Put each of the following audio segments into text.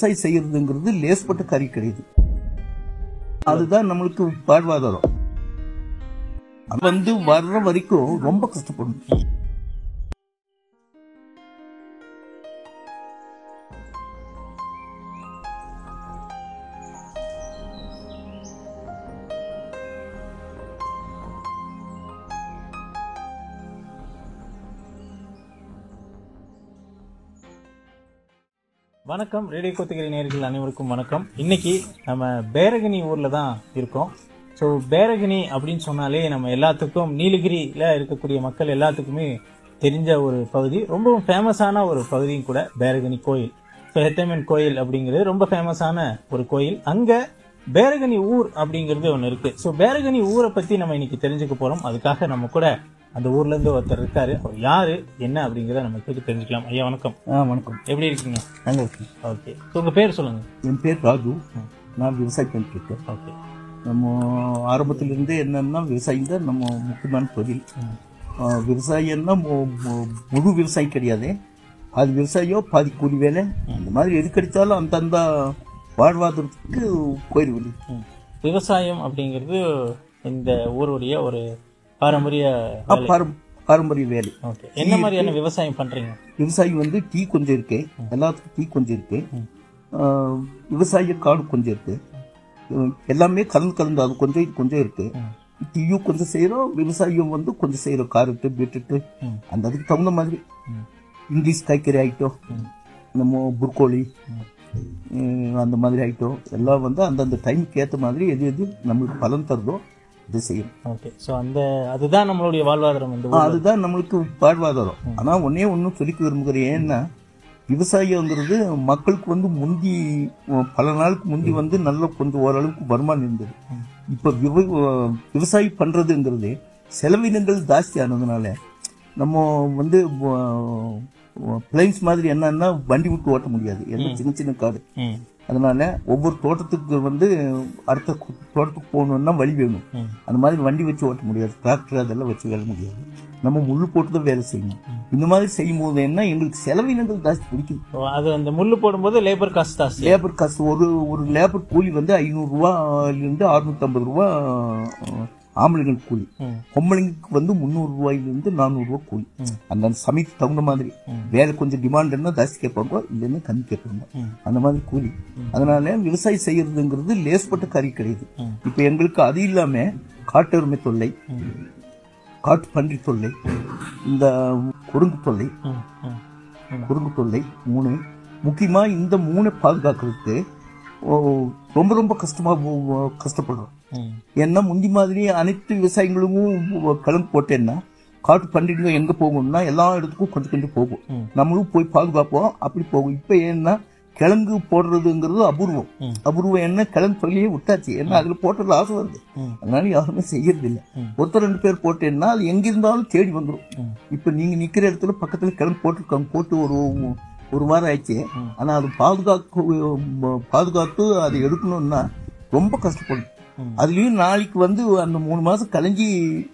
விவசாயம் செய்யறதுங்கிறது லேஸ்பட்ட கறி கிடையாது அதுதான் நம்மளுக்கு வாழ்வாதாரம் அது வந்து வர்ற வரைக்கும் ரொம்ப கஷ்டப்படணும் வணக்கம் ரேடியோ கொத்தகிரி நேர்கள் அனைவருக்கும் வணக்கம் இன்னைக்கு நம்ம பேரகினி ஊர்ல தான் இருக்கோம் ஸோ பேரகினி அப்படின்னு சொன்னாலே நம்ம எல்லாத்துக்கும் நீலகிரியில இருக்கக்கூடிய மக்கள் எல்லாத்துக்குமே தெரிஞ்ச ஒரு பகுதி ரொம்பவும் ஃபேமஸான ஒரு பகுதியும் கூட பேரகினி கோயில் ஸோ ஹெத்தமன் கோயில் அப்படிங்கிறது ரொம்ப ஃபேமஸான ஒரு கோயில் அங்க பேரகனி ஊர் அப்படிங்கிறது ஒன்று இருக்கு ஸோ பேரகனி ஊரை பத்தி நம்ம இன்னைக்கு தெரிஞ்சுக்க போறோம் அதுக்காக நம்ம கூட அந்த ஊர்ல இருந்து ஒருத்தர் இருக்காரு அவர் யாரு என்ன அப்படிங்கிறத நம்ம கேட்டு தெரிஞ்சுக்கலாம் ஐயா வணக்கம் ஆ வணக்கம் எப்படி இருக்கீங்க நல்லா இருக்கேன் ஓகே உங்க பேர் சொல்லுங்க என் பேர் ராஜு நான் விவசாயம் பண்ணிட்டு இருக்கேன் ஓகே நம்ம ஆரம்பத்திலிருந்தே என்னன்னா விவசாயம் தான் நம்ம முக்கியமான தொழில் ஆ, விவசாயம்னா மு- மு- முழு விவசாயம் கிடையாது அது விவசாயம் பாதி கூலி வேலை இந்த மாதிரி எது கிடைச்சாலும் அந்தந்த வாழ்வாதாரத்துக்கு போயிடுவது ம். விவசாயம் அப்படிங்கிறது இந்த ஊருடைய ஒரு பாரம்பரிய வேலை. பாரம் பாரம்பரிய வேலை ஓகே என்ன மாதிரியான விவசாயம் பண்றீங்க விவசாயம் வந்து டீ கொஞ்சம் இருக்கு எல்லாத்துக்கும் டீ கொஞ்சம் இருக்கு ஆ, விவசாய காடு கொஞ்சம் இருக்கு உம், எல்லாமே கலந்து கலந்து அது கொஞ்சம் இது கொஞ்சம் இருக்கு டீயும் கொஞ்சம் செய்யறோம் விவசாயம் வந்து கொஞ்சம் செய்யறோம் காரட்டு பீட்ரூட்டு ம். அந்த அதுக்கு தகுந்த மாதிரி ம். இங்கிலீஷ் காய்கறி ஐட்டம் நம்ம புர்கோழி உம், அந்த மாதிரி ஐட்டம் எல்லாம் வந்து அந்தந்த டைமுக்கு ஏற்ற மாதிரி எது எது நம்மளுக்கு பலன் தருதோ இது செய்யும் ஓகே ஸோ அந்த அதுதான் நம்மளுடைய வாழ்வாதாரம் இந்த ஊர்ல. அதுதான் நம்மளுக்கு வாழ்வாதாரம் ஆனா ஒன்னே ஒன்றும் சொல்லிக்க விரும்புகிறேன் ஏன்னா விவசாயங்கிறது மக்களுக்கு வந்து முந்தி அஹ், பல நாளுக்கு முந்தி வந்து நல்ல கொஞ்சம் ஓரளவுக்கு வருமானம் இருந்தது இப்ப விவ அஹ், விவசாயம் பண்றதுங்கிறது செலவினங்கள் ஜாஸ்தி ஆனதுனால நம்ம வந்து பிளைன்ஸ் மாதிரி என்னன்னா வண்டி விட்டு ஓட்ட முடியாது எல்லாம் சின்ன சின்ன காடு ம் அதனால ஒவ்வொரு தோட்டத்துக்கு வந்து அடுத்த கு- தோட்டத்துக்கு போகணும்னா வழி வேணும் ம். அந்த மாதிரி வண்டி வச்சு ஓட்ட முடியாது டிராக்டர் அதெல்லாம் வச்சு வேலை முடியாது நம்ம முள்ளு போட்டு தான் வேலை செய்யணும் இந்த மாதிரி செய்யும் போது என்ன எங்களுக்கு செலவினங்கள் ஜாஸ்தி பிடிக்குது ஓ, அது அந்த முள்ளு போடும்போது லேபர் காஸ்ட் ஜாஸ்தி லேபர் காசு ஒரு ஒரு லேபர் கூலி வந்து ஐநூறு ரூபாயிலிருந்து அறுநூத்தம்பது ரூபா அஹ், ஆம்பளைங்கள் கூலி ம் பொம்பளைங்களுக்கு வந்து முந்நூறு ரூபாயிலிருந்து நானூறு ரூபாய் கூலி ம். அந்த சமயத்துக்கு தகுந்த மாதிரி வேலை கொஞ்சம் டிமாண்ட் இருந்தால் ஜாஸ்தி கேட்பாங்க இல்லைன்னா கம்மி கேட்பாங்க ம். அந்த மாதிரி கூலி அதனால விவசாயம் செய்யறதுங்கிறது லேஸ்பட்ட கறி கிடையாது ம். இப்ப எங்களுக்கு அது இல்லாம காட்டெருமை தொல்லை காட்டு பன்றி தொல்லை இந்த குறுங்கு தொல்லை ம் ம் குறுங்கு தொல்லை மூணு முக்கியமா இந்த மூணை பாதுகாக்கிறதுக்கு ஓ, ரொம்ப ரொம்ப கஷ்டமா ஓ, ஓ, கஷ்டப்படுறோம் ம் ஏன்னா முந்தி மாதிரி அனைத்து விவசாயிகளும் கிளம்பு போட்டேன்னா காட்டு பண்டிகை எங்க போகும்னா எல்லா இடத்துக்கும் கொஞ்சம் கொஞ்சம் போகும் ம். நம்மளும் போய் பாதுகாப்போம் அப்படி போகும் இப்ப ஏன்னா கிழங்கு போடுறதுங்கிறது அபூர்வம் ம். அபூர்வம் என்ன கிழங்கு சொல்லியே விட்டாச்சு ஏன்னா அதுல போட்டதுல ஆசை வருது ம். அதனால யாருமே செய்யறது இல்ல ம். ஒருத்தர் ரெண்டு பேர் போட்டேன்னா அது எங்க இருந்தாலும் தேடி வந்துடும் ம். இப்ப நீங்க நிக்கிற இடத்துல பக்கத்துல கிழங்கு போட்டிருக்காங்க போட்டு ஒரு ஒரு வாரம் ஆயிடுச்சு ம். ஆனா அது பாதுகாக்க பாதுகாத்து அதை எடுக்கணும்னா ரொம்ப கஷ்டப்படும் ம். அதுலயும் நாளைக்கு வந்து அந்த மூணு மாசம் கழிஞ்சி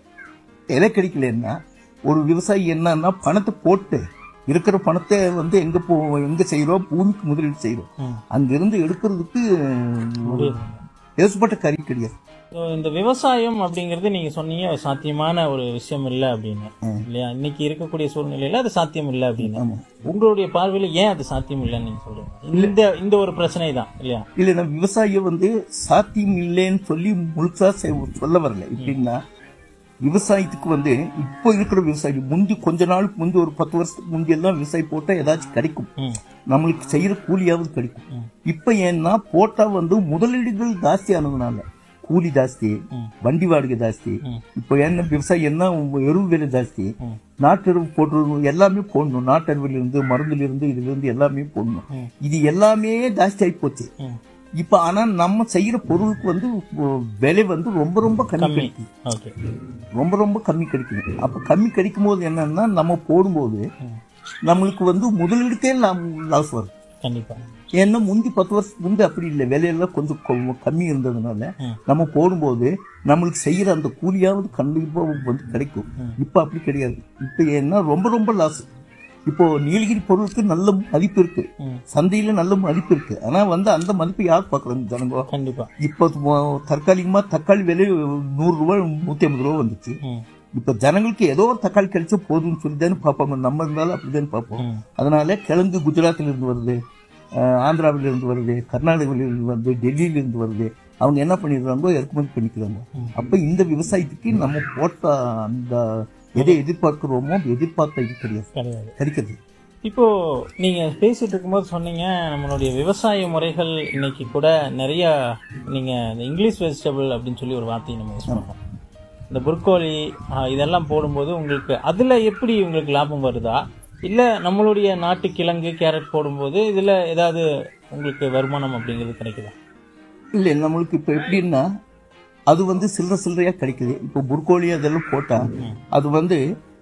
இலை கிடைக்கலன்னா ஒரு விவசாயி என்னன்னா பணத்தை போட்டு இருக்கிற பணத்தை வந்து எங்க போ எங்க செய்யறோம் பூமிக்கு முதலீடு செய்யறோம் ம் அங்கிருந்து எடுக்கிறதுக்கு முடியாது. பேசப்பட்ட கறி கிடையாது ஸோ இந்த விவசாயம் அப்படிங்கிறது நீங்க சொன்னீங்க சாத்தியமான ஒரு விஷயம் இல்லை அப்படின்னு இல்லையா இன்னைக்கு இருக்கக்கூடிய சூழ்நிலையில அது சாத்தியம் இல்லை அப்படின்னு ஆமா. உங்களுடைய பார்வையில ஏன் அது சாத்தியம் இல்லைன்னு நீங்க சொல்றீங்க இந்த இந்த ஒரு பிரச்சனை தான் இல்லையா இல்லைன்னா விவசாயம் வந்து சாத்தியம் இல்லைன்னு சொல்லி முழுசா செ- சொல்ல வரல எப்படின்னா விவசாயத்துக்கு வந்து இப்போ இருக்கிற விவசாயி முந்தி கொஞ்ச நாளுக்கு முந்தி ஒரு பத்து வருஷத்துக்கு முந்தி எல்லாம் விவசாயம் போட்டா ஏதாச்சும் கிடைக்கும் ம் நம்மளுக்கு செய்யற கூலியாவது கிடைக்கும் இப்ப ஏன்னா போட்டா வந்து முதலீடுகள் ஜாஸ்தி ஆனதுனால கூலி ஜாஸ்தி ம். வண்டி வாடகை ஜாஸ்தி ம். இப்போ என்ன விவசாயம் என்ன எருவு விலை ஜாஸ்தி ம். நாட்டு எருவு போட்டு எல்லாமே போடணும் நாட்டு எருவுல இருந்து மருந்துல இருந்து இதுல இருந்து எல்லாமே போடணும் ம். இது எல்லாமே ஜாஸ்தி ஆகி போச்சு ம் இப்ப ஆனா நம்ம செய்யற பொருளுக்கு வந்து உ- விலை வந்து ரொம்ப ரொம்ப கம்மி கம்மி கிடைக்கும் ஓகே ரொம்ப ரொம்ப கம்மி கிடைக்கும் அப்ப கம்மி கிடைக்கும் போது என்னன்னா நம்ம போடும்போது ம். நம்மளுக்கு வந்து முதலீடுக்கே லாஸ் வரும் கண்டிப்பா ஏன்னா முந்தி பத்து வருஷத்துக்கு முந்தி அப்படி இல்லை விலையெல்லாம் கொஞ்சம் கொ- கம்மி இருந்ததுனால ம். நம்ம போடும்போது நம்மளுக்கு செய்யற அந்த கூலியாவது கண்டிப்பா வந்து கிடைக்கும் ம். இப்ப அப்படி கிடையாது இப்ப ஏன்னா ரொம்ப ரொம்ப லாஸ் இப்போ நீலகிரி பொருளுக்கு நல்ல மதிப்பு இருக்கு ம். சந்தையில நல்ல மதிப்பு இருக்கு ஆனா வந்து அந்த மதிப்பு யார் பாக்குறாங்க ஜனங்க கண்டிப்பா இப்போ மொ- தற்காலிகமா தக்காளி விலை நூறு ரூபாய் நூத்தி ஐம்பது ரூபாய் வந்துச்சு ம் இப்ப ஜனங்களுக்கு ஏதோ ஒரு தக்காளி கிடைச்சா போதும்னு சொல்லி தானே பார்ப்பாங்க நம்ம இருந்தாலும் அப்படிதான் பார்ப்போம் ம். அதனால கிழங்கு குஜராத்ல இருந்து வருது அஹ், ஆந்திராவில இருந்து வருது கர்நாடகாவில இருந்து வருது டெல்லியில இருந்து வருது அவங்க என்ன பண்ணிடுறாங்க இறக்குமதி பண்ணிக்கிறாங்க அப்ப இந்த விவசாயத்துக்கு நம்ம போட்ட அந்த எதை எதிர்பார்க்கிறோமோ எதிர்பார்த்த இது கிடையாது கிடையாது கிடைக்கிறது இப்போ நீங்க பேசிட்டு இருக்கும்போது சொன்னீங்க நம்மளுடைய விவசாய முறைகள் இன்னைக்கு கூட நிறைய நீங்க இந்த இங்கிலீஷ் வெஜிடபிள் அப்படின்னு சொல்லி ஒரு வார்த்தையை நம்ம யூஸ் பண்ணோம் இந்த புர்கோலி ஆஹ், இதெல்லாம் போடும்போது உங்களுக்கு அதுல எப்படி உங்களுக்கு லாபம் வருதா இல்ல நம்மளுடைய நாட்டு கிழங்கு கேரட் போடும்போது இதுல ஏதாவது உங்களுக்கு வருமானம் அப்படிங்கிறது கிடைக்குதா இல்ல நம்மளுக்கு இப்ப எப்படின்னா அது வந்து சில்லற சில்லறையா கிடைக்குது இப்போ புர்கோலி அதெல்லாம் போட்டா அது வந்து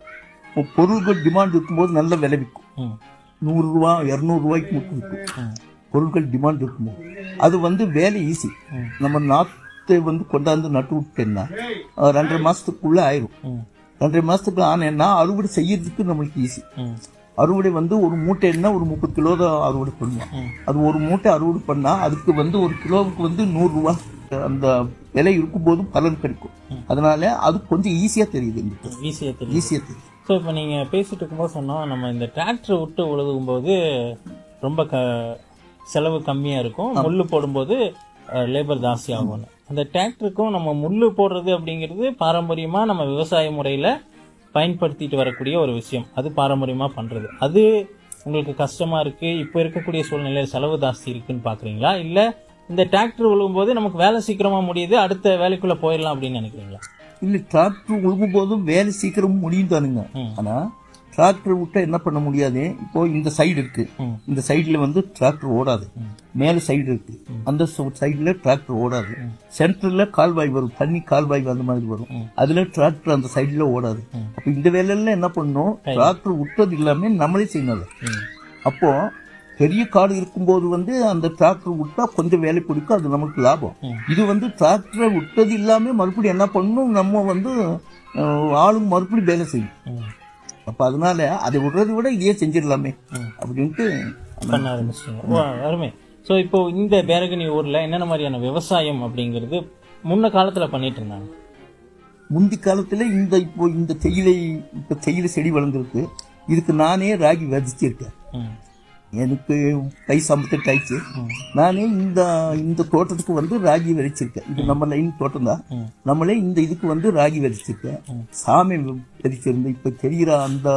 பொருள்கள் டிமாண்ட் இருக்கும்போது நல்ல விலை விற்கும் ம் நூறு ரூபா இருநூறு ரூபாய்க்கு மட்டும் விற்கும் ம் பொருட்கள் டிமாண்ட் இருக்கும்போது அது வந்து வேலை ஈஸி ம். நம்ம நாற்றை வந்து கொண்டாந்து நட்டு விட்டேன்னா அஹ், ரெண்டரை மாசத்துக்குள்ள ஆயிரும் ம் ரெண்டரை மாசத்துக்கு ஆனேன்னா அறுவடை செய்யறதுக்கு நம்மளுக்கு ஈஸி ம் அறுவடை வந்து ஒரு மூட்டைன்னா ஒரு முப்பது கிலோ தான் அறுவடை பண்ணுவோம் ம். அது ஒரு மூட்டை அறுவடை பண்ணா அதுக்கு வந்து ஒரு கிலோவுக்கு வந்து நூறு ரூபா அந்த விலை இருக்கும்போது பலன் கிடைக்கும் அதனால அது கொஞ்சம் ஈஸியா தெரியுது எங்களுக்கு ஈஸியா தெரியும் ஈஸியா தெரியுது ஸோ இப்போ நீங்கள் பேசிட்டு இருக்கும்போது சொன்னோம் நம்ம இந்த டிராக்டர் விட்டு உழுகும் போது ரொம்ப க செலவு கம்மியாக இருக்கும் முள்ளு போடும்போது லேபர் ஜாஸ்தி ஆகும்னு அந்த டிராக்டருக்கும் நம்ம முள்ளு போடுறது அப்படிங்கிறது பாரம்பரியமாக நம்ம விவசாய முறையில் பயன்படுத்திட்டு வரக்கூடிய ஒரு விஷயம் அது பாரம்பரியமாக பண்ணுறது அது உங்களுக்கு கஷ்டமாக இருக்குது இப்போ இருக்கக்கூடிய சூழ்நிலையில் செலவு ஜாஸ்தி இருக்குன்னு பார்க்குறீங்களா இல்லை இந்த டிராக்டர் விழுகும்போது நமக்கு வேலை சீக்கிரமாக முடியுது அடுத்த வேலைக்குள்ளே போயிடலாம் அப்படின்னு நினைக்கிறீங்களா இல்ல டிராக்டர் உழுகும் போதும் வேலை சீக்கிரம் முடியும் தானுங்க ம். ஆனா டிராக்டர் விட்டா என்ன பண்ண முடியாது இப்போ இந்த சைடு இருக்கு ம். இந்த சைடுல வந்து டிராக்டர் ஓடாது மேல சைடு இருக்கு அந்த சைடுல டிராக்டர் ஓடாது சென்டர்ல கால்வாய் வரும் தண்ணி கால்வாய் அந்த மாதிரி வரும் அதுல டிராக்டர் அந்த சைடுல ஓடாது அப்ப இந்த வேலையில என்ன பண்ணணும் டிராக்டர் விட்டது இல்லாம நம்மளே செய்யணும் அதை. ம் அப்போ பெரிய காடு இருக்கும்போது வந்து அந்த டிராக்டர் விட்டா கொஞ்சம் வேலை பிடிக்கும் அது நமக்கு லாபம் இது வந்து டிராக்டரை விட்டது இல்லாம மறுபடியும் என்ன பண்ணணும் நம்ம வந்து அஹ், ஆளுங்க மறுபடியும் வேலை செய்யும் ம் அப்ப அதனால அதை விடுறதை விட இதையே செஞ்சிடலாமே அப்படின்ட்டு பண்ண ஆரம்பிச்சிட்டீங்க ஓ, அருமை ஸோ இப்போ இந்த பேரகனி ஊர்ல என்னென்ன மாதிரியான விவசாயம் அப்படிங்கிறது முன்ன காலத்துல பண்ணிட்டு இருந்தாங்க முந்தி காலத்துல இந்த இப்போ இந்த தேயிலை இப்ப தேயிலை செடி வளர்ந்துருக்கு இதுக்கு நானே ராகி விதைச்சிருக்கேன் ம், எனக்கு வயசு ஐம்பத்தெட்டு ஆயிடுச்சு நானே இந்த இந்த தோட்டத்துக்கு வந்து ராகி விதைச்சிருக்கேன் இது நம்ம லைன் தோட்டம் தான் ம். நம்மளே இந்த இதுக்கு வந்து ராகி விதைச்சிருக்கேன் சாமை விதைச்சிருந்தேன் இப்ப தெரிகிற அந்த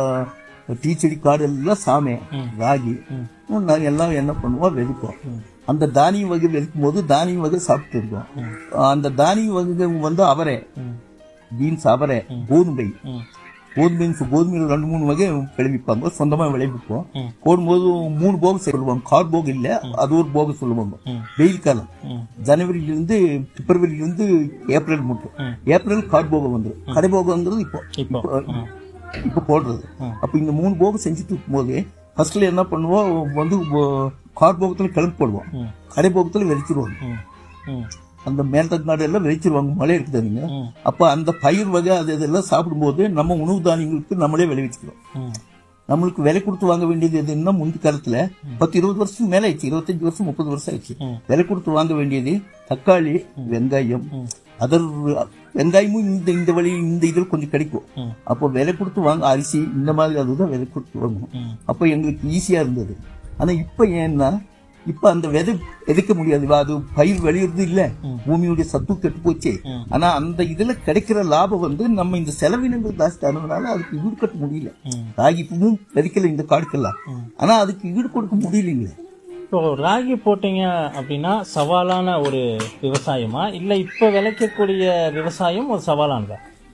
டீ செடி காடு எல்லாம் சாமை ராகி நாங்க எல்லாம் என்ன பண்ணுவோம் விதைப்போம் அந்த தானிய வகை விதைக்கும் போது தானிய வகை சாப்பிட்டு இருக்கோம் அந்த தானிய வகை வந்து அவரை ம், பீன்ஸ் அவரை கோதுமை ம், கோதுமை கோதுமையில் ரெண்டு மூணு வகை விளைவிப்பாங்க சொந்தமா விளைவிப்போம் ம். போடும்போது மூணு போகம் சொல்லுவாங்க கார் போகம் இல்ல அது ஒரு போகம் சொல்லுவாங்க ம். வெயில் காலம் ம். ஜனவரியிலிருந்து பிப்ரவரியிலிருந்து ஏப்ரல் மட்டும் ம். ஏப்ரல் கார் போகம் வந்துடும் கடை போகம்ங்கிறது இப்போ இப்போ ம், இப்போ போடுறது ம். அப்ப இந்த மூணு போகம் செஞ்சுட்டு இருக்கும்போது ஃபர்ஸ்ட்ல என்ன பண்ணுவோம் வந்து ஒ- கார் போகத்துல கிளம்பி போடுவோம் ம். கடை போகத்துல விதைச்சிருவாங்க ம், ம், அந்த மேல்தட்டு எல்லாம் விளைச்சிருவாங்க மழை இருக்குதுங்க ம். அப்ப அந்த பயிர் வகை அது இதெல்லாம் சாப்பிடும்போது நம்ம உணவு தானியங்களுக்கு நம்மளே விளைவிச்சுக்கிறோம் ம், நம்மளுக்கு விலை கொடுத்து வாங்க வேண்டியது எதுன்னா முந்தி காலத்துல பத்து இருபது வருஷம் மேல ஆயிடுச்சு இருபத்தஞ்சு வருஷம் முப்பது வருஷம் ஆயிடுச்சு ம். விலை கொடுத்து வாங்க வேண்டியது தக்காளி வெங்காயம் அதர் வெங்காயமும் இந்த இந்த வழி இந்த இதில் கொஞ்சம் கிடைக்கும் ம். அப்போ விலை கொடுத்து வாங்க அரிசி இந்த மாதிரி அதுதான் விலை கொடுத்து வாங்கணும் ம். அப்போ எங்களுக்கு ஈஸியா இருந்தது ஆனா இப்ப ஏன்னா இப்ப அந்த விதை விதைக்க முடியாது வா, அது பயிர் விளையிறது இல்ல பூமியுடைய சத்து கெட்டு போச்சு ம். ஆனா அந்த இதுல கிடைக்கிற லாபம் வந்து நம்ம இந்த செலவினங்கள் ஜாஸ்தி ஆனதுனால அதுக்கு ஈடு கட்ட முடியல ம். ராகி பூவும் விதைக்கல இந்த காடுக்கெல்லாம் ஆனா அதுக்கு ஈடு கொடுக்க முடியலைங்களே இப்போ ராகி போட்டீங்க அப்படின்னா சவாலான ஒரு விவசாயமா இல்ல இப்ப விளைக்கக்கூடிய விவசாயம் ஒரு சவாலானதா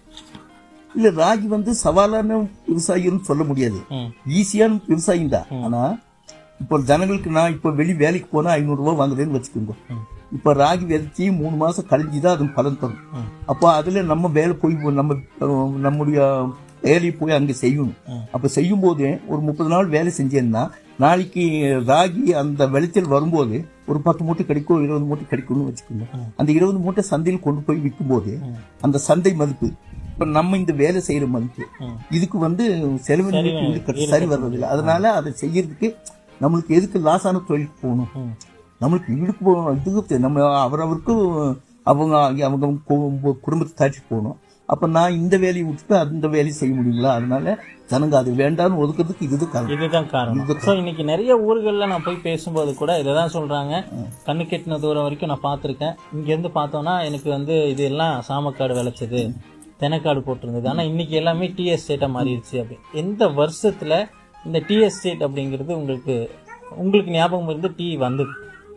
இல்ல ராகி வந்து சவாலான விவசாயம்னு சொல்ல முடியாது ம், ஈஸியான விவசாயம் தான் ஆனா இப்போ ஜனங்களுக்கு நான் இப்போ வெளி வேலைக்கு போனா ஐநூறு ரூபாய் வாங்குறேன்னு வச்சுக்கோங்க இப்ப ராகி விதைச்சி மூணு மாசம் கழிஞ்சுதான் அது பலன் தரும் ம். அப்போ அதுல நம்ம வேலை போய் நம்ம அஹ், நம்முடைய வேலையை போய் அங்க செய்யணும் அப்ப செய்யும் போது ஒரு முப்பது நாள் வேலை செஞ்சேன்னா நாளைக்கு ராகி அந்த விளைச்சல் வரும்போது ஒரு பத்து மூட்டை கிடைக்கும் இருபது மூட்டை கிடைக்கும்னு வச்சுக்கோங்க அந்த இருபது மூட்டை சந்தையில் கொண்டு போய் விற்கும் போது அந்த சந்தை மதிப்பு இப்ப நம்ம இந்த வேலை செய்யற மதிப்பு ம். இதுக்கு வந்து செலவு நிலைக்கு ஈடுகட்ட- சரி வர்றதில்லை அதனால அதை செய்யறதுக்கு நம்மளுக்கு எதுக்கு லாஸான தொழிலுக்கு போகணும் ம். நம்மளுக்கு வீடுக்கு போகணும் இதுக்கு நம்ம அவரவருக்கு அவங்க அவங்க கு- குடும்பத்தை தாட்டிட்டு போகணும் அப்ப நான் இந்த வேலையை விட்டுட்டு அந்த வேலையை செய்ய முடியுங்களா அதனால ஜனங்க அது வேண்டாம்னு ஒதுக்கிறதுக்கு இதுதான் காரணம் இதுதான் காரணம் ஸோ இன்னைக்கு நிறைய ஊர்கள்ல நான் போய் பேசும்போது கூட இதை தான் சொல்றாங்க கண்ணு கெட்டின தூரம் வரைக்கும் நான் பார்த்துருக்கேன் இங்க இருந்து பார்த்தோம்னா எனக்கு வந்து இது எல்லாம் சாமக்காடு விளைச்சது தெனக்காடு போட்டிருந்தது ஆனா இன்னைக்கு எல்லாமே டீ எஸ்டேட்டா மாறிடுச்சு அப்படி எந்த வருஷத்துல இந்த டீ எஸ்டேட் அப்படிங்கிறது உங்களுக்கு உங்களுக்கு ஞாபகம் இருந்து டீ வந்தது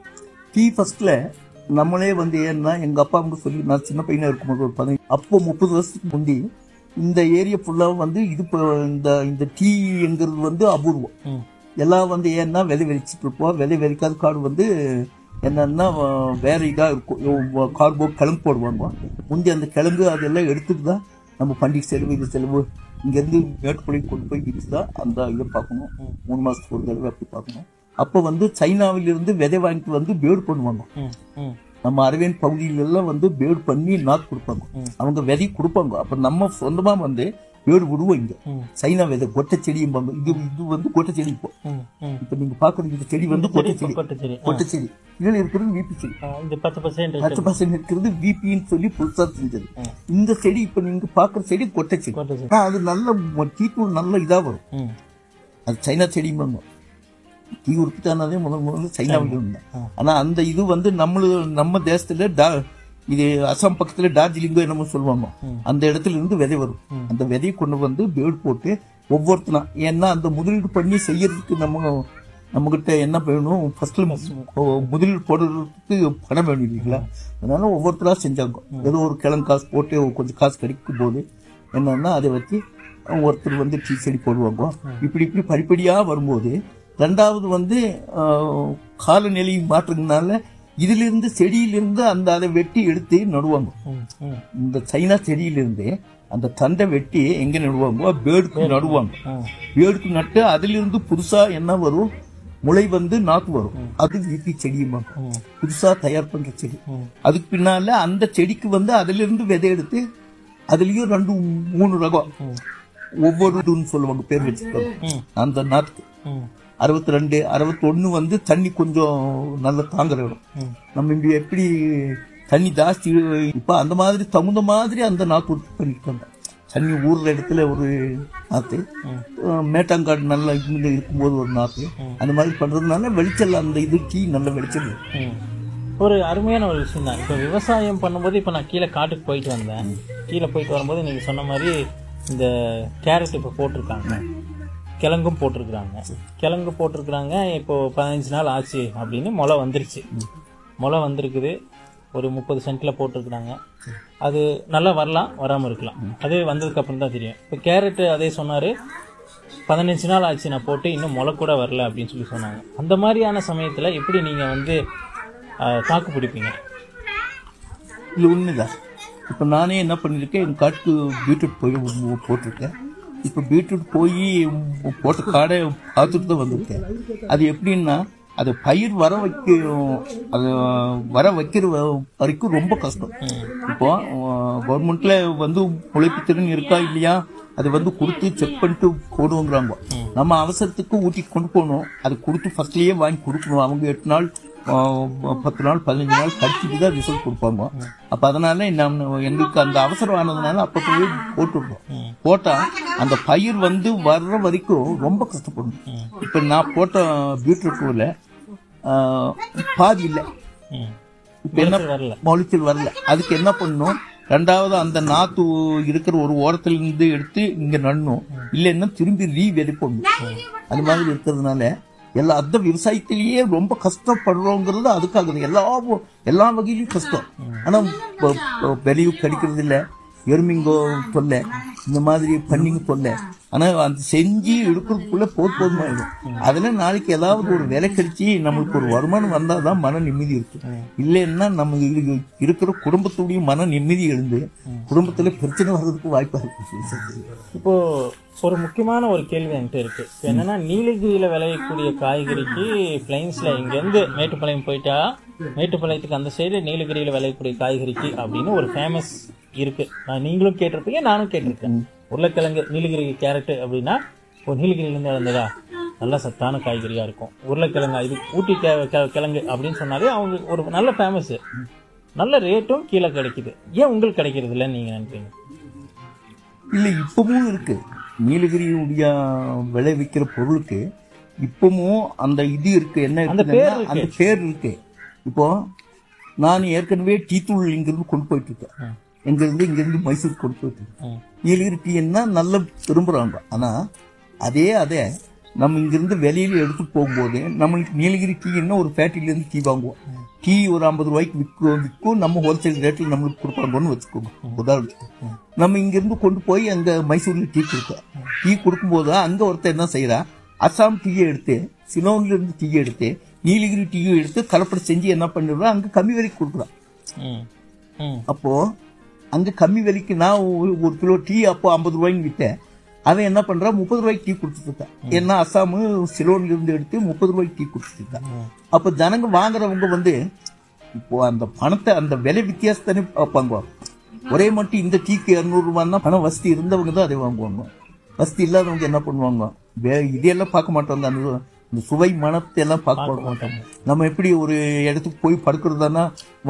டீ ஃபர்ஸ்ட்ல நம்மளே வந்து ஏன்னா எங்க அப்பா வந்து சொல்லி நான் சின்ன பையனா இருக்கும்போது ஒரு பதினஞ்சு அப்போ முப்பது வருஷத்துக்கு முந்தி இந்த ஏரியா ஃபுல்லா வந்து இது ப- இந்த இந்த டீங்கிறது வந்து அபூர்வம் ம். எல்லாம் வந்து ஏன்னா விதை விதைச்சிட்டு இருப்போம் விதை விதைக்காத காடு வந்து என்னன்னா அஹ், வேற இதா இருக்கும் கார்போ கிழங்கு போடுவாங்க முந்தி அந்த கிழங்கு அதெல்லாம் எடுத்துட்டு தான் நம்ம பண்டிகை செலவு இது செலவு இங்கேருந்து மேட்டுக்குள்ளே கொண்டு போய் விற்று தான் அந்த இதை பார்க்கணும் மூணு மாதத்துக்கு ஒரு தடவை அப்படி பார்க்கணும் அப்போ வந்து சைனாவிலிருந்து விதை வாங்கிட்டு வந்து பேடு பண்ணுவாங்க ம் ம் நம்ம அரவேன் பகுதியில எல்லாம் வந்து பேடு பண்ணி நாத்து கொடுப்பாங்க அவங்க விதை கொடுப்பாங்க அப்ப நம்ம சொந்தமா வந்து பேடு விடுவோம் இங்க ம். சைனா விதை கொட்டை செடியும்பாங்க இது இது வந்து கொட்டை செடி இப்போ ம் ம் இப்ப நீங்க பாக்குறது இந்த செடி வந்து கொட்டை செடி கொட்டை செடி கொட்டை செடி இதுல இருக்கிறது விபி செடி ஆ, இந்த பத்து பர்சன்ட் பச்சை பசங்க இருக்கிறது விபின்னு சொல்லி புதுசா செஞ்சது இந்த செடி இப்ப நீங்க பாக்குற செடி கொட்டை செடி கொட்டை செடி ஆனா அது நல்ல டீத்தூள் நல்ல இதா வரும் ம் அது சைனா செடிம்பாங்க டீ உற்பத்தி ஆனதே முதல் முதல்ல சைனாவில் இருந்தேன் ஆனா அந்த இது வந்து நம்மளு நம்ம தேசத்துல டா இது அசாம் பக்கத்துல டார்ஜிலிங்கோ என்னமோ சொல்லுவாங்க அந்த இடத்துல இருந்து விதை வரும் அந்த விதையை கொண்டு வந்து பேடு போட்டு ஒவ்வொருத்தனா ஏன்னா அந்த முதலீடு பண்ணி செய்யறதுக்கு நம்ம நம்ம கிட்ட என்ன வேணும் ஃபர்ஸ்ட்ல முதலீடு போடுறதுக்கு பணம் வேணும் இல்லைங்களா அதனால ஒவ்வொருத்தரா செஞ்சாங்க ஏதோ ஒரு கிழங்கு காசு போட்டு கொஞ்சம் காசு கிடைக்கும் போது என்னன்னா அதை வச்சு ஒருத்தர் வந்து டீ செடி போடுவாங்க இப்படி இப்படி படிப்படியா வரும்போது ரெண்டாவது வந்து ஆஹ், காலநிலை மாற்றங்கனால இதிலிருந்து செடியிலிருந்து அந்த அதை வெட்டி எடுத்து நடுவாங்க ம் ம் இந்த சைனா செடியிலிருந்து அந்த தண்டை வெட்டி எங்க நடுவாங்க பேடுக்கு நடுவாங்க ம் பேடுக்கு நட்டு அதிலிருந்து புதுசா என்ன வரும் முளை வந்து நாத்து வரும் அது வீட்டி செடியுமாங்க ம் புதுசா தயார் பண்ற செடி ம் அதுக்கு பின்னால அந்த செடிக்கு வந்து அதிலிருந்து விதை எடுத்து அதுலயும் ரெண்டு மூணு ரகம் ம் ஒவ்வொரு இதுன்னு சொல்லுவாங்க பேர் வச்சிருக்காங்க ம் அந்த நாத்துக்கு ம் அறுபத்தி ரெண்டு அறுபத்தொன்னு வந்து தண்ணி கொஞ்சம் நல்லா தாங்குற இடம் ம் நம்ம இங்க எப்படி தண்ணி ஜாஸ்தி இப்ப அந்த மாதிரி தகுந்த மாதிரி அந்த நாத்து உற்பத்தி பண்ணிருக்காங்க தண்ணி ஊறுற இடத்துல ஒரு நாத்து அஹ் மேட்டாங்காடு நல்லா இருந்து இருக்கும்போது ஒரு நாத்து அந்த மாதிரி பண்றதுனால வெளிச்சல் அந்த இது டீ நல்ல வெளிச்சல் ம். ஒரு அருமையான ஒரு விஷயம் தான் இப்போ விவசாயம் பண்ணும்போது இப்போ நான் கீழே காட்டுக்கு போயிட்டு வந்தேன் கீழே போயிட்டு வரும்போது நீங்கள் சொன்ன மாதிரி இந்த கேரட் இப்போ போட்டிருக்காங்க கிழங்கும் போட்டிருக்கிறாங்க கிழங்கு போட்டிருக்கிறாங்க இப்போ பதினஞ்சு நாள் ஆச்சு அப்படின்னு முளை வந்துருச்சு முளை வந்திருக்குது ஒரு முப்பது சென்ட்ல போட்டிருக்கிறாங்க அது நல்லா வரலாம் வராமல் இருக்கலாம் அது வந்ததுக்கு அப்புறம் தான் தெரியும் இப்போ கேரட் அதே சொன்னார் பதினஞ்சு நாள் ஆச்சு நான் போட்டு இன்னும் முளை கூட வரல அப்படின்னு சொல்லி சொன்னாங்க அந்த மாதிரியான சமயத்தில் எப்படி நீங்கள் வந்து ஆஹ், தாக்கு பிடிப்பீங்க இது உண்மைதான் இப்போ நானே என்ன பண்ணியிருக்கேன் என் காட்டுக்கு பீட்ரூட் போய் உ- போட்டிருக்கேன் இப்போ பீட்ரூட் போய் போட்ட காடை பார்த்துட்டு தான் வந்திருக்கேன் அது எப்படின்னா அது பயிர் வர வைக்கும் அது வர வைக்கிற வ- வரைக்கும் ரொம்ப கஷ்டம் இப்போ கவர்மெண்ட்ல வந்து உழைப்பு திறன் இருக்கா இல்லையா அது வந்து கொடுத்து செக் பண்ணிட்டு போடுவோங்கிறாங்க நம்ம அவசரத்துக்கு ஊட்டி கொண்டு போகணும் அது கொடுத்து ஃபர்ஸ்ட்லயே வாங்கி கொடுக்கணும் அவங்க எட்டு நாள் ஆஹ், பத்து நாள் பதினஞ்சு நாள் கழிச்சுட்டு தான் ரிசல்ட் கொடுப்பாங்க அப்ப அதனால நம்ம எங்களுக்கு அந்த அவசரம் ஆனதுனால அப்ப போய் போட்டுருந்தோம் போட்டா அந்த பயிர் வந்து வர்ற வரைக்கும் ரொம்ப கஷ்டப்படணும் இப்ப நான் போட்ட பீட்ரூட்ல பாதி இல்லை ம் இப்ப என்ன வரல மொழிச்சல் வரல அதுக்கு என்ன பண்ணணும் ரெண்டாவது அந்த நாத்து இருக்கிற ஒரு ஓரத்துல இருந்து எடுத்து இங்க நடணும் இல்லைன்னா திரும்பி ரீ விதை போடணும் அது மாதிரி இருக்கிறதுனால எல்லா அந்த விவசாயத்திலேயே ரொம்ப கஷ்டப்படுறோங்கிறது அதுக்காக தான். எல்லா எல்லா வகையிலும் கஷ்டம் ஆனா ப- ப- விலையும் கிடைக்கிறது இல்ல எருமிங்கோ தொல்லை இந்த மாதிரி பண்ணிங்க தொல்லை ஆனா அந்த செஞ்சு எடுக்கிறதுக்குள்ள போது போதுமாயிடும் அதுல நாளைக்கு ஏதாவது ஒரு விலை கிடைச்சி நம்மளுக்கு ஒரு வருமானம் வந்தாதான் மன நிம்மதி இருக்கு இல்லைன்னா நம்ம இரு- இருக்கிற குடும்பத்துடைய மன நிம்மதி எழுந்து குடும்பத்துல பிரச்சனை வர்றதுக்கு வாய்ப்பா இருக்கு இப்போ ஒரு முக்கியமான ஒரு கேள்வி என்கிட்ட இருக்கு இப்ப என்னன்னா நீலகிரியில விளையக்கூடிய காய்கறிக்கு பிளைன்ஸ்ல இங்க இருந்து மேட்டுப்பாளையம் போயிட்டா மேட்டுப்பாளையத்துக்கு அந்த சைடு நீலகிரியில விளையக்கூடிய காய்கறிக்கு அப்படின்னு ஒரு ஃபேமஸ் இருக்கு நான் நீங்களும் கேட்டிருப்பீங்க நானும் கேட்டிருக்கேன் உருளைக்கிழங்கு நீலகிரி கேரட் அப்படின்னா ஒரு நீலகிரியிலேருந்து வந்ததா நல்ல சத்தான காய்கறியா இருக்கும் உருளைக்கிழங்கு இது ஊட்டி கெ- கெ- கிழங்கு அப்படின்னு சொன்னாலே அவங்க ஒரு நல்ல ஃபேமஸ் நல்ல ரேட்டும் கீழே கிடைக்குது ஏன் உங்களுக்கு கிடைக்கிறது இல்லைன்னு நீங்க நினைப்பீங்க இல்லை இப்பவும் இருக்கு நீலகிரியுடைய விளைவிக்கிற பொருளுக்கு இப்பவும் அந்த இது இருக்கு என்ன அந்த இருக்குன்னா, பேர் இருக்கு. அந்த பேர் இருக்கு இப்போ நான் ஏற்கனவே டீ தூள் இங்கிருந்து கொண்டு போயிட்டு இருக்கேன் இங்கிருந்து இங்கிருந்து மைசூர் கொண்டு போயிட்டு இருக்கேன் ம். நீலகிரி டீன்னா நல்ல விரும்புறாங்க ஆனா அதே அதே நம்ம இங்கிருந்து வெளியில எடுத்து போகும்போது நம்மளுக்கு நீலகிரி டீன்னா ஒரு ஃபேக்டரியில இருந்து டீ வாங்குவோம் டீ ஒரு ஐம்பது ரூபாய்க்கு விற்கும் விற்கும் நம்ம ஹோல்சேல் ரேட்டில் நம்மளுக்கு கொடுப்பாங்கன்னு வச்சுக்கோங்க உதாரணத்துக்கு நம்ம இங்கிருந்து கொண்டு போய் அங்க மைசூர்ல டீ கொடுத்தோம் டீ கொடுக்கும்போது அங்க ஒருத்தர் என்ன செய்யறா அசாம் டீயை எடுத்து சிலோன்ல இருந்து டீயை எடுத்து நீலகிரி டீயும் எடுத்து கலப்படை செஞ்சு என்ன பண்ணிடுறோம் அங்க கம்மி விலைக்கு கொடுக்குறான் ம் ம் அப்போ அங்க கம்மி விலைக்கு நான் ஒரு ஒரு கிலோ டீ அப்போ ஐம்பது ரூபாய்க்கு விற்றேன் அவன் என்ன பண்றான் முப்பது ரூபாய்க்கு டீ கொடுத்துட்டு இருக்கான் ஏன்னா அசாமு சிலோன்ல இருந்து எடுத்து முப்பது ரூபாய்க்கு டீ கொடுத்துட்டு இருக்கான் அப்ப ஜனங்க வாங்குறவங்க வந்து இப்போ அந்த பணத்தை அந்த விலை வித்தியாசத்தானே பார்ப்பாங்க ஒரே மட்டும் இந்த டீக்கு இரநூறு ரூபான்னா பணம் வசதி இருந்தவங்க தான் அதை வாங்குவாங்க வசதி இல்லாதவங்க என்ன பண்ணுவாங்க வே- இதையெல்லாம் பார்க்க மாட்டாங்க அந்த இந்த சுவை மனத்தை எல்லாம் பார்க்க மாட்டாங்க நம்ம எப்படி ஒரு இடத்துக்கு போய் படுக்கிறதானா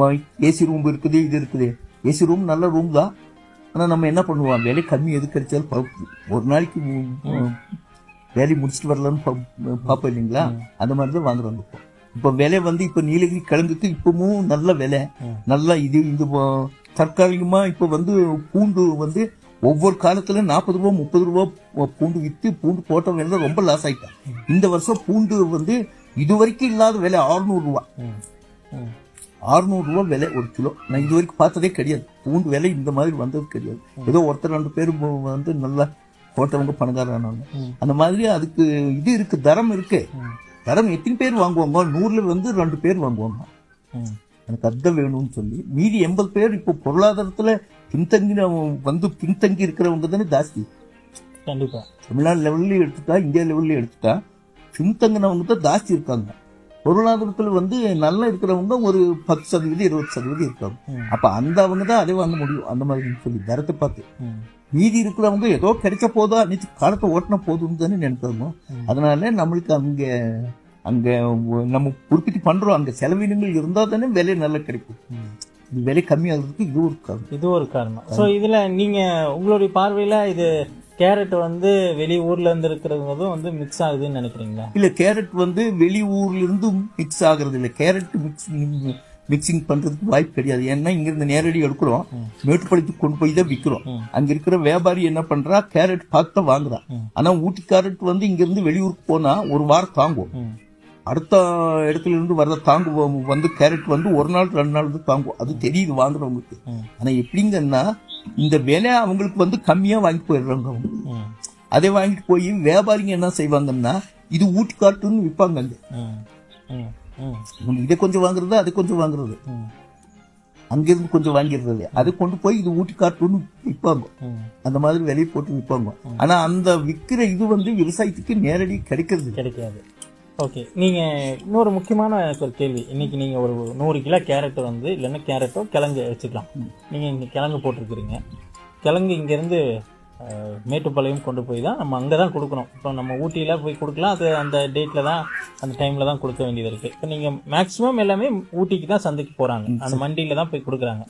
ஏசி ரூம் இருக்குது இது இருக்குது ஏசி ரூம் நல்ல ரூம் தான் ஆனா நம்ம என்ன பண்ணுவோம் விலை கம்மி எது கிடைச்சாலும் பார்ப்போம். ஒரு நாளைக்கு உம், வேலையை முடிச்சுட்டு வரலாம்னு பா- பார்ப்போம் இல்லைங்களா அந்த மாதிரி தான் வாங்குறாங்க இப்போ இப்போ விலை வந்து இப்போ நீலகிரி கிழங்குக்கு இப்பவும் நல்ல விலை நல்ல இது இது வ- தற்காலிகமா இப்போ வந்து பூண்டு வந்து ஒவ்வொரு காலத்துல நாற்பது ரூபா முப்பது ரூபா பூ- பூண்டு வித்து பூண்டு போட்டவங்க எல்லாம் ரொம்ப லாஸ் ஆயிட்டான் இந்த வருஷம் பூண்டு வந்து இது வரைக்கும் இல்லாத விலை 600 ரூபா ம் ம் 600 ரூபா விலை ஒரு கிலோ நான் இது வரைக்கும் பார்த்ததே கிடையாது பூண்டு விலை இந்த மாதிரி வந்தது கிடையாது ஏதோ ஒருத்தர் ரெண்டு பேர் வந்து நல்லா போட்டவங்க பணக்காரானாங்க அந்த மாதிரி அதுக்கு இது இருக்கு தரம் இருக்கு தரம் எத்தனை பேர் வாங்குவாங்க நூறுல வந்து ரெண்டு பேர் வாங்குவாங்க ம் எனக்கு அதான் வேணும்னு சொல்லி மீதி எண்பது பேர் இப்போ பொருளாதாரத்துல பின்தங்கி வந்து பின்தங்கி இருக்கிறவங்க தானே ஜாஸ்தி கண்டிப்பா தமிழ்நாடு லெவல்லையும் எடுத்துட்டா இந்தியா லெவல்லையும் எடுத்துட்டா பின்தங்கினவங்க தான் ஜாஸ்தி இருக்காங்க பொருளாதாரத்துல வந்து நல்லா இருக்கிறவங்க ஒரு பத்து சதவீதம் இருபது சதவீதம் இருக்காங்க ம். அப்ப அந்த அவங்க தான் அதை வாங்க முடியும் அந்த மாதிரி சொல்லி தரத்தை பார்த்து ம் மீதி இருக்கிறவங்க ஏதோ கிடைச்ச போதா அன்னைக்கு காலத்தை ஓட்டின போதும்னு தானே நினைப்பாங்க அதனால நம்மளுக்கு அங்க அங்க நம்ம உற்பத்தி பண்றோம் அங்க செலவினங்கள் இருந்தா தானே விலை நல்லா கிடைக்கும் ம். இது விலை கம்மியாகிறதுக்கு இது ஒரு காரணம் இது ஒரு காரணம் ஸோ இதுல நீங்க உங்களுடைய பார்வையில இது கேரட் வந்து வெளி ஊர்ல இருந்து இருக்கிறதும் வந்து மிக்ஸ் ஆகுதுன்னு நினைக்கிறீங்களா இல்ல கேரட் வந்து வெளி ஊர்ல இருந்து மிக்ஸ் ஆகுறது இல்ல கேரட் மிக்சிங் மிக்சிங் பண்றதுக்கு வாய்ப்பு கிடையாது ஏன்னா இங்க இருந்து நேரடி எடுக்கிறோம் மேட்டுப்பாளையத்துக்கு கொண்டு போய் தான் விற்கிறோம் ம். அங்க இருக்கிற வியாபாரி என்ன பண்றா கேரட் பார்த்து தான் வாங்குறான் ம். ஆனா ஊட்டி கேரட் வந்து இங்க இருந்து வெளியூருக்கு போனா ஒரு வாரம் தாங்கும் ம் அடுத்த இடத்துல இருந்து வர்ற தாங்கு வந்து கேரட் வந்து ஒரு நாள் ரெண்டு நாள் தான் தாங்கும் அது தெரியுது வாங்குறவங்களுக்கு ம். ஆனா எப்படிங்கன்னா இந்த விலை அவங்களுக்கு வந்து கம்மியா வாங்கி போயிடுறாங்க அவங்க ம் அதை வாங்கிட்டு போய் வியாபாரிங்க என்ன செய்வாங்கன்னா இது ஊட்டி காட்டுன்னு விற்பாங்க அங்க ம் ம் ம் இவங்க இதை கொஞ்சம் வாங்குறது அதை கொஞ்சம் வாங்குறது ம் அங்கிருந்து கொஞ்சம் வாங்கிடுறது அதை கொண்டு போய் இது ஊட்டி காட்டுன்னு விற்பாங்க ம் அந்த மாதிரி விலையை போட்டு விற்பாங்க ஆனா அந்த விற்கிற இது வந்து விவசாயத்துக்கு நேரடி கிடைக்கிறது இல்ல. கிடைக்காது ஓகே நீங்க இன்னொரு முக்கியமான எனக்கு ஒரு கேள்வி இன்னைக்கு நீங்க ஒரு நூறு கிலோ கேரட் வந்து இல்லைன்னா கேரட்டோ கிழங்கு வச்சுக்கலாம் நீங்க இங்க கிழங்கு போட்டிருக்கிறீங்க கிழங்கு இங்கேருந்து மேட்டுப்பாளையம் கொண்டு போய் தான் நம்ம அங்கே தான் கொடுக்கணும் இப்போ நம்ம ஊட்டியில போய் கொடுக்கலாம் அது அந்த டேட்டில் தான் அந்த டைமில் தான் கொடுக்க வேண்டியது இருக்குது இப்போ நீங்கள் மேக்ஸிமம் எல்லாமே ஊட்டிக்கு தான் சந்தைக்கு போகிறாங்க அந்த மண்டியில் தான் போய் கொடுக்குறாங்க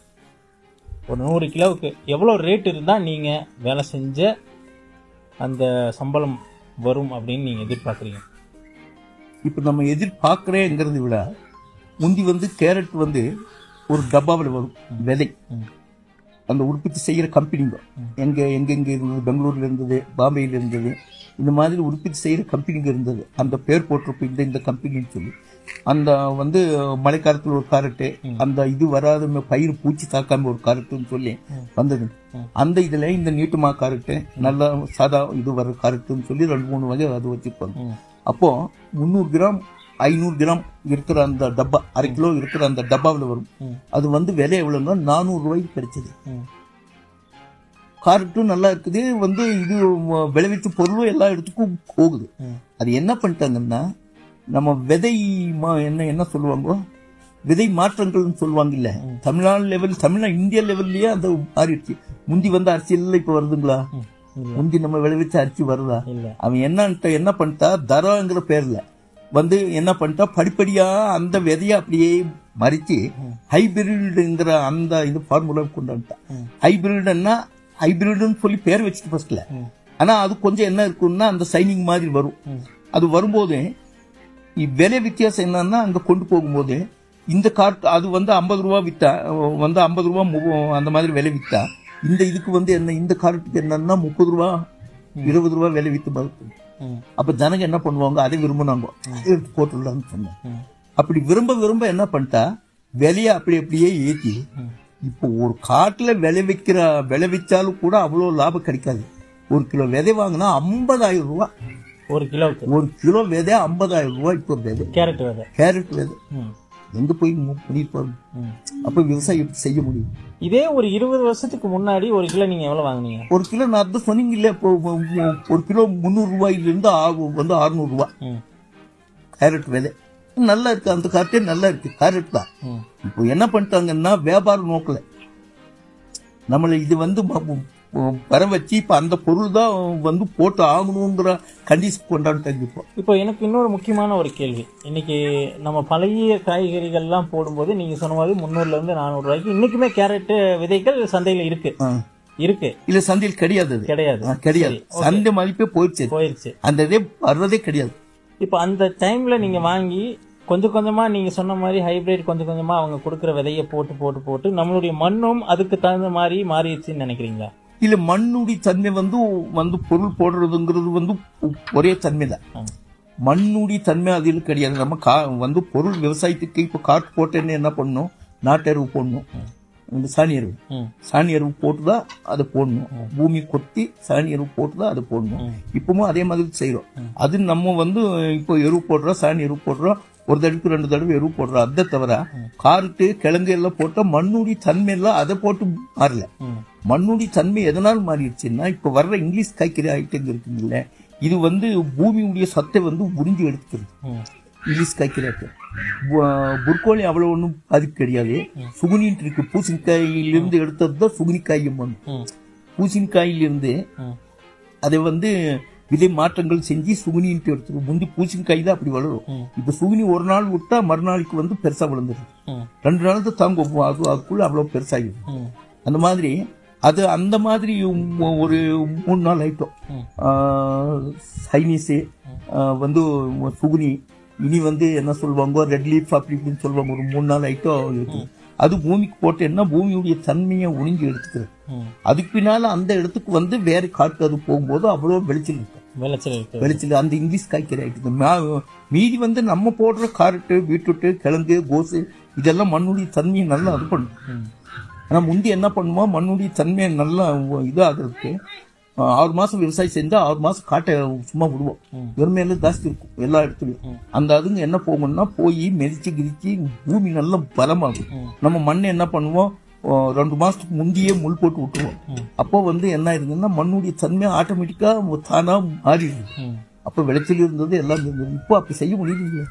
ஒரு நூறு கிலோவுக்கு எவ்வளோ ரேட் இருந்தால் நீங்கள் வேலை செஞ்ச அந்த சம்பளம் வரும் அப்படின்னு நீங்கள் எதிர்பார்க்குறீங்க இப்ப நம்ம எதிர்பார்க்கிறேங்கிறத விட முந்தி வந்து கேரட் வந்து ஒரு டப்பாவில் வரும் விதை ம். அந்த உற்பத்தி செய்யற கம்பெனிங்க எங்க எங்கெங்க இருந்தது பெங்களூர்ல இருந்தது பாம்பேல இருந்தது இந்த மாதிரி உற்பத்தி செய்யற கம்பெனிங்க இருந்தது அந்த பேர் போட்டிருப்போம் இந்த இந்த கம்பெனின்னு சொல்லி அந்த வந்து மழைக்காலத்துல ஒரு காரட்டு அந்த இது வராத ம- பயிர் பூச்சி தாக்காம ஒரு காரட்டுன்னு சொல்லி வந்தது அந்த இதுல இந்த நீட்டுமா காரட்டு நல்ல சாதா இது வர்ற காரட்டுன்னு சொல்லி ரெண்டு மூணு வகை அது வச்சிருப்பாங்க ம் அப்போ முந்நூறு கிராம் ஐநூறு கிராம் இருக்கிற அந்த டப்பா அரை கிலோ இருக்கிற அந்த டப்பாவில் வரும் ம். அது வந்து விலை எவ்வளோன்னா நானூறு ரூபாய்க்கு கிடைச்சது ம் காரட்டும் நல்லா இருக்குது வந்து இது ம- விளைவிச்ச பொருளும் எல்லா இடத்துக்கும் போகுது ம் அது என்ன பண்ணிட்டாங்கன்னா நம்ம விதை ம- என்ன என்ன சொல்லுவாங்க விதை மாற்றங்கள்னு சொல்லுவாங்க இல்ல தமிழ்நாடு லெவல் தமிழ்நாடு இந்தியா லெவல்லயே அந்த மாறிடுச்சு முந்தி வந்த அரசியல்ல இப்ப வருதுங்களா ம். இல்ல முந்தி நம்ம விளைவிச்ச அரிசி வருதா இல்ல அவன் என்னன்ட்ட என்ன பண்ணிட்டா தரங்கிற பேர்ல வந்து என்ன பண்ணிட்டா படிப்படியா அந்த விதைய அப்படியே மறிச்சு ஹைபிரிடுங்கிற அந்த இது ஃபார்முலா கொண்டு வந்துட்டான் ம். ஹைபிரிட்னா ஹைபிரிட்னு சொல்லி பேர் வச்சுட்டு ஃபர்ஸ்ட்ல ம். ஆனா அது கொஞ்சம் என்ன இருக்கும்னா அந்த சைனிங் மாதிரி வரும் ம். அது வரும்போது இ- விலை வித்தியாசம் என்னன்னா அங்க கொண்டு போகும்போது இந்த கார்ட் அது வந்து ஐம்பது ரூபா வித்தா வந்து ஐம்பது ரூபா மு- அந்த மாதிரி விலை வித்தா இந்த இதுக்கு வந்து என்ன இந்த கார்ட்டுக்கு என்னன்னா முப்பது ரூபா இருபது ரூபா விலை வித்து பார்த்து ம். அப்ப ஜனங்க என்ன பண்ணுவாங்க அதை விரும்பினாங்க அதை எடுத்து போட்டுடலாம்னு சொன்னேன் ம். அப்படி விரும்ப விரும்ப என்ன பண்ணிட்டா விலைய அப்படி அப்படியே ஏத்தி ம். இப்போ ஒரு காட்டுல விளைவிக்கிற விளைவிச்சாலும் கூட அவ்வளோ லாபம் கிடைக்காது ஒரு கிலோ விதை வாங்கினா ஐம்பதாயிரம் ரூபாய் ஒரு கிலோவுக்கு ஒரு கிலோ விதை ஐம்பதாயிரம் ரூபாய் இப்போ விதை கேரட் விதை கேரட் விதை ம். எங்க போய் மு- பண்ணிருப்பாங்க ம். அப்ப விவசாயம் எப்படி செய்ய முடியும் இதே ஒரு இருபது வருஷத்துக்கு முன்னாடி ஒரு கிலோ நீங்க எவ்வளவு வாங்குனீங்க ஒரு கிலோ நான் அதான் சொன்னீங்க இல்ல இப்போ ஒ- ஒ- ஒரு கிலோ முந்நூறு ரூபாயில இருந்து ஆ- வந்து அறுநூறு ரூபாய் ம். கேரட் விதை நல்லா இருக்கு அந்த கார்ட்டே நல்லா இருக்கு கேரட் தான் ம். இப்போ என்ன பண்ணிட்டாங்கன்னா வியாபார நோக்கில் நம்மளை இது வந்து ம- ம- வர வச்சு இப்போ அந்த பொருள் தான் வந்து போட்டு ஆகணுங்கிற கண்டிஷன் கொண்டாந்துட்டாங்க இப்போ இப்போ எனக்கு இன்னொரு முக்கியமான ஒரு கேள்வி இன்னைக்கு நம்ம பழைய காய்கறிகள்லாம் போடும்போது நீங்க சொன்ன மாதிரி முந்நூறுல இருந்து நானூறு ரூபாய்க்கு இன்னைக்குமே கேரட் விதைகள் சந்தையில இருக்கு ஆ. இருக்கு இல்ல சந்தையில் கிடையாது அது. கிடையாது ஆ, கிடையாது சந்தை மதிப்பே போயிடுச்சு போயிருச்சு அந்த இதே வர்றதே கிடையாது இப்போ அந்த டைம்ல நீங்க வாங்கி கொஞ்சம் கொஞ்சமா நீங்க சொன்ன மாதிரி ஹைபிரிட் கொஞ்சம் கொஞ்சமா அவங்க கொடுக்குற விதைய போட்டு போட்டு போட்டு நம்மளுடைய மண்ணும் அதுக்கு தகுந்த மாதிரி மாறிடுச்சுன்னு நினைக்கிறீங்களா இல்ல மண்ணுடைய தன்மை வந்து வந்து பொருள் போடுறதுங்கிறது வந்து ஒரே தன்மை தான் ஆ. மண்ணுடைய தன்மை அதில் கிடையாது நம்ம கா வந்து பொருள் விவசாயத்துக்கு இப்போ காட்டு போட்டேன்னு என்ன பண்ணணும் நாட்டெருவு போடணும் இந்த சாணி எருவு ம். சாணி எருவு போட்டு தான் அதை போடணும் பூமி கொத்தி சாணி எருவு போட்டு தான் அதை போடணும் இப்பவும் அதே மாதிரி செய்றோம் அது நம்ம வந்து இப்போ எருவு போடுறோம் சாணி எருவு போடுறோம் ஒரு தடவைக்கு ரெண்டு தடவை எருவு போடுறோம் அதை தவிர காருட்டு கிழங்கு எல்லாம் போட்டா மண்ணுடைய தன்மை எல்லாம் அதை போட்டு மாறல ம். மண்ணுடைய தன்மை எதனால் மாறிடுச்சுன்னா இப்ப வர்ற இங்கிலீஷ் காய்கறி ஐட்டங்கள் இருக்குங்கல்ல இது வந்து பூமியுடைய சத்தை வந்து உறிஞ்சி எடுத்துக்கிறது ம். இங்கிலீஷ் காய்கறி ஐட்டம் பு- புர்கோலி அவ்வளவு ஒன்றும் பாதிப்பு கிடையாது சுகுனின்ட்டு இருக்கு பூசணிக்காயிலிருந்து எடுத்தது தான் சுகுனிக்காயும் வந்து ம். பூசணிக்காயிலிருந்து ம். அதை வந்து விதை மாற்றங்கள் செஞ்சு சுகுனின்ட்டு எடுத்துரும் முந்தி பூசணிக்காய் தான் அப்படி வளரும் ம். இப்ப சுகுனி ஒரு நாள் விட்டா மறுநாளைக்கு வந்து பெருசா வளர்ந்துடும் ம். ரெண்டு நாள் தான் தாங்கும் அது அதுக்குள்ள அவ்வளவு பெருசாகிடும் ம். அந்த மாதிரி அது அந்த மாதிரி உம் ஒரு மூணு நாள் ஐட்டம் ம். சைனீஸு வந்து சுகுனி இனி வந்து என்ன சொல்லுவாங்க ரெட் லீஃப் அப்படி இப்படின்னு சொல்லுவாங்க ஒரு மூணு நாள் ஐட்டம் இருக்கு அது பூமிக்கு போட்டேன்னா பூமியுடைய தன்மையை உறிஞ்சி எடுத்துக்கிறது ம். அதுக்கு பின்னால அந்த இடத்துக்கு வந்து வேற காட்டு அது போகும்போது அவ்வளோ வெளிச்சல் இருக்கும் விளைச்சல் இருக்கு வெளிச்சல் அந்த இங்கிலீஷ் காய்கறி ஆயிட்டு மா- மீதி வந்து நம்ம போடுற காரட்டு பீட்ரூட்டு கிழங்கு கோசு இதெல்லாம் மண்ணுடைய தன்மையை நல்லா இது பண்ணும் ம். ஆனா முந்தி என்ன பண்ணுவோம் மண்ணுடைய தன்மையை நல்லா இதாகிறதுக்கு ஆஹ், ஆறு மாசம் விவசாயம் செஞ்சா ஆறு மாசம் காட்டை சும்மா விடுவோம் ம். வெறுமையில ஜாஸ்தி இருக்கும் எல்லா இடத்துலயும் அந்த அதுங்க என்ன போகும்னா போய் மெதிச்சு கிதிச்சு பூமி நல்லா பலமாகும் ம். நம்ம மண்ணை என்ன பண்ணுவோம் ஆஹ், ரெண்டு மாசத்துக்கு முந்தியே முள் போட்டு விட்டுருவோம் ம். அப்போ வந்து என்ன ஆயிருதுன்னா மண்ணுடைய தன்மை ஆட்டோமேட்டிக்கா தானா மாறிடுது ம். அப்ப விளைச்சல் இருந்தது எல்லாம் இருந்தது இப்போ அப்படி செய்ய முடியல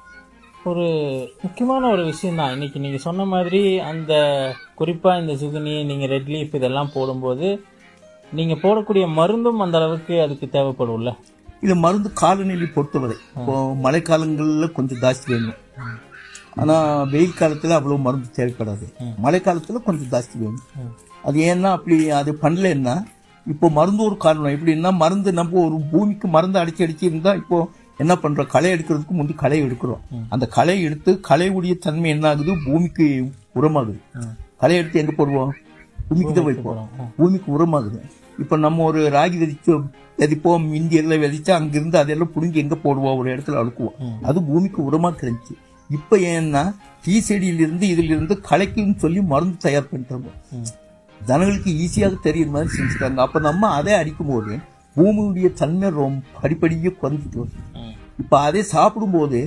ஒரு முக்கியமான ஒரு விஷயம் தான் இன்னைக்கு நீங்க சொன்ன மாதிரி அந்த குறிப்பா இந்த சுகுனி நீங்க ரெட் லீஃப் இதெல்லாம் போடும்போது நீங்க போடக்கூடிய மருந்தும் அந்த அளவுக்கு அதுக்கு தேவைப்படும்ல இது மருந்து காலநிலை பொறுத்தவரை இப்போ மழைக்காலங்கள்ல கொஞ்சம் ஜாஸ்தி வேணும் ஆனா வெயில் காலத்துல அவ்வளவு மருந்து தேவைப்படாது மழை காலத்துல கொஞ்சம் ஜாஸ்தி வேணும் ம். அது ஏன்னா அப்படி அது பண்ணலன்னா இப்போ மருந்து ஒரு காரணம் எப்படின்னா மருந்து நம்ம ஒரு பூமிக்கு மருந்து அடிச்சு அடிச்சு இருந்தா இப்போ என்ன பண்றோம் களை எடுக்கிறதுக்கு முந்தி களை எடுக்கிறோம் அந்த களை எடுத்து களையுடைய தன்மை என்ன ஆகுது பூமிக்கு உரமாகுது ம். களை எடுத்து எங்க போடுவோம் பூமிக்கு தான் வைப்போம் ம். பூமிக்கு உரமாகுது இப்ப நம்ம ஒரு ராகி விதைச்சு விதைப்போம் மிந்தி எல்லாம் விதைச்சு அங்கிருந்து அதெல்லாம் புடுங்கி எங்க போடுவோம் ஒரு இடத்துல அழுக்குவோம் அது பூமிக்கு உரமா கிடைச்சு இப்ப ஏன்னா டீ செடியிலிருந்து இதுல இருந்து களைக்குன்னு சொல்லி மருந்து தயார் பண்ணிட்டாங்க ம். ஜனங்களுக்கு ஈஸியாக தெரியுற மாதிரி செஞ்சுட்டாங்க அப்ப நம்ம அதை அடிக்கும் போது பூமியுடைய தன்மை ரொம்ப படிப்படியே குறைஞ்சிட்டு வருது ம். இப்ப அதை சாப்பிடும்போது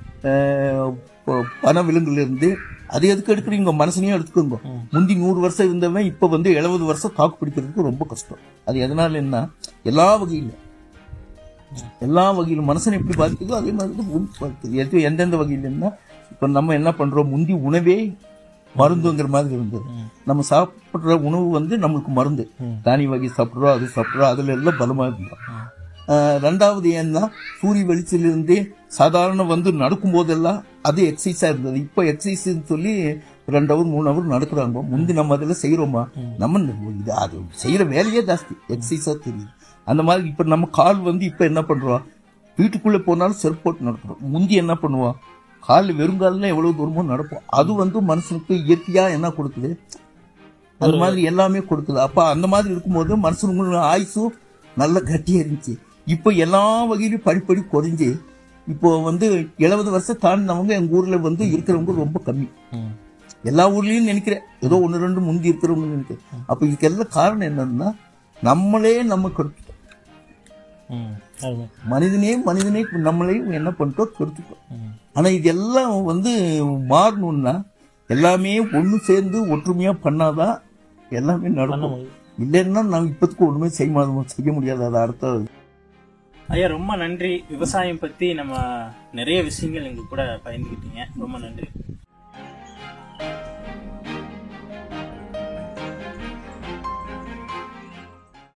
அஹ், ப- பனை விலங்குல இருந்து அது எதுக்கு எடுக்கிறீங்க மனசனையும் எடுத்துக்கோங்க முந்தி நூறு வருஷம் இருந்தவன் இப்ப வந்து எழுபது வருஷம் தாக்கு பிடிக்கிறதுக்கு ரொம்ப கஷ்டம் அது எதனால என்ன எல்லா வகையிலும் எல்லா வகையிலும் மனுஷனை எப்படி பாதிக்குதோ அதே மாதிரி தான் பூமி பாதிக்குது எது எந்தெந்த வகையிலன்னா இப்ப நம்ம என்ன பண்றோம் முந்தி உணவே மருந்துங்கிற மாதிரி இருந்தது நம்ம சாப்பிடுற உணவு வந்து நம்மளுக்கு மருந்து தானிய வகை சாப்பிடுறோம் அது சாப்பிடுறோம் அதுல எல்லாம் பலமா இருந்தோம் ஆஹ் ரெண்டாவது ஏன்னா சூரிய வெளிச்சிலிருந்தே சாதாரண வந்து நடக்கும் போதெல்லாம் அது எக்ஸசைஸா இருந்தது இப்போ எக்ஸசைஸ் சொல்லி ரெண்டு ஹவர் மூணு ஹவர் நடக்கிறாங்க முந்தி நம்ம அதில் செய்யறோமா நம்ம இது அது செய்யற வேலையே ஜாஸ்தி எக்ஸசைஸா தெரியுது அந்த மாதிரி இப்ப நம்ம கால் வந்து இப்ப என்ன பண்றோம் வீட்டுக்குள்ள போனாலும் செருப்பு போட்டு நடக்கிறோம் முந்தி என்ன பண்ணுவோம் கால் வெறுங்காலில் எவ்வளவு தூரமோ நடப்போம் அது வந்து மனுஷனுக்கு இயற்கையா என்ன கொடுக்குது அந்த மாதிரி எல்லாமே கொடுக்குது அப்ப அந்த மாதிரி இருக்கும்போது மனுஷனுக்கு ஆயுசும் நல்ல கட்டியா இருந்துச்சு இப்போ எல்லா வகையிலும் படிப்படி குறைஞ்சு இப்போ வந்து எழுபது வருஷம் தாண்டினவங்க எங்க ஊர்ல வந்து இருக்கிறவங்க ரொம்ப கம்மி ம். எல்லா ஊர்லயும் நினைக்கிறேன் ஏதோ ஒன்று ரெண்டு முந்தி இருக்கிறவங்க நினைக்கிறேன் அப்ப இதுக்கெல்லாம் காரணம் என்னன்னா நம்மளே நம்ம கெடுத்துட்டோம் ம். அருமை. மனிதனே மனிதனே நம்மளே என்ன பண்ணிட்டோம் கெடுத்துட்டோம் ம். ஆனா இதெல்லாம் வந்து மாறணும்னா எல்லாமே ஒண்ணு சேர்ந்து ஒற்றுமையா பண்ணாதான் எல்லாமே பண்ண நடக்கும் முடியும். இல்லைன்னா நான் இப்போதைக்கு ஒண்ணுமே செய்ய மாட்டோம் செய்ய முடியாது அது அடுத்த ஐயா ரொம்ப நன்றி விவசாயம் பத்தி நம்ம நிறைய விஷயங்கள் எங்க கூட பகிர்ந்துக்கிட்டீங்க ரொம்ப நன்றி